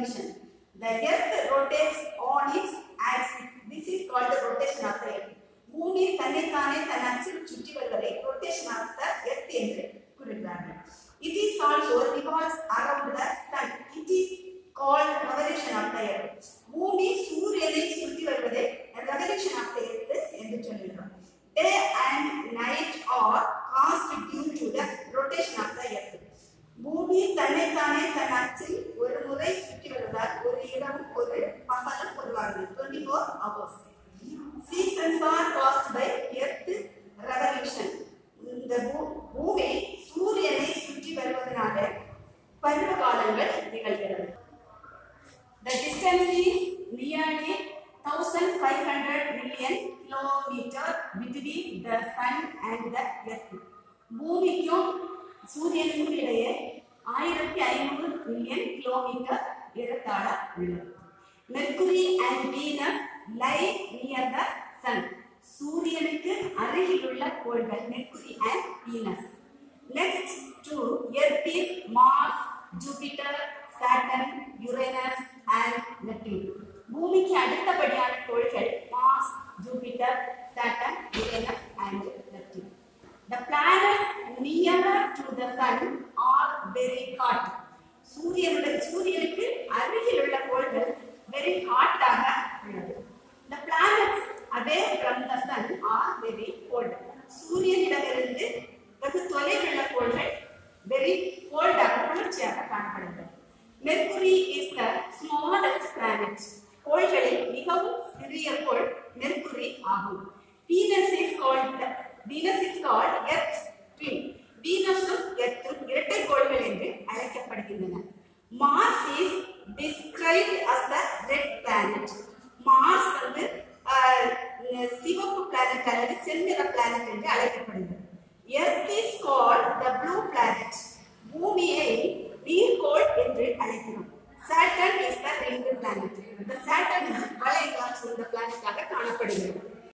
revolution. The earth rotates on its axis. This is called the rotation of the earth. பூமி தன்னைத்தானே தன் அச்சில் சுற்றி வருவதை rotation of the earth என்று குறிப்பிடுகிறார்கள். It is also revolves around the sun. It is called revolution of the earth. பூமி சூரியனை சுற்றி வருவதை revolution of the earth என்று சொல்லுகிறோம். Day and night are caused due to the rotation of the earth. பூமி தன்னைத்தானே தன் அச்சில் ஒரு முறை சுற்றி வருவதால் ஒரு இரவும் ஒரு பகலும் உருவாகுது twenty four hours seasons are caused by earth revolution இந்த பூ- பூமி சூரியனை சுற்றி வருவதனால பருவ காலங்கள் நிகழ்கிறது The distance is nearly 1500 million kilometer between the sun and the earth. பூமிக்கும் சூரியனுக்கும் இடையே ஆயிரத்தி ஐநூறு மில்லியன் கிலோமீட்டர் ஏறத்தாழ உள்ளது Mercury and Venus lie near the sun சூரியனுக்கு அருகிலுள்ள கோள்கள் Mercury and Venus next to earth is Mars Jupiter Saturn Uranus and Neptune பூமிக்கு அடுத்தபடியான கோள்கள் Mars Jupiter Saturn Uranus and Neptune The planets nearer to the sun are very hot. சூரியனுடைய சூரியனுக்கு அருகில் உள்ள கோள்கள் very hot ஆக உள்ளது. The planets away from the sun are very cold. சூரியனிடமிருந்து வெகு தொலைவில் உள்ள கோள்கள் very cold ஆக குளிர்ச்சியாக காணப்படுகிறது. Mercury is the smallest planet. கோள்களில் மிகவும் சிறிய கோள் மெர்க்குரி ஆகும். Venus is called Venus is called Earth twin. வீனஸும் எர்த்தும் இரட்டை கோள்கள் என்று அழைக்கப்படுகின்றன. Mars is described as the red planet. Mars வந்து ஆஹ், சிவப்பு பிளானட் அல்லது செந்நிற பிளானட் என்று அழைக்கப்படுகிறது. Earth is called the blue planet. பூமியை நீர்க்கோள் என்று அழைக்கிறோம். Saturn is the ringed planet. இந்த Saturn வளையங்களால் சூழ்ந்த பிளானட்டாக காணப்படுகிறது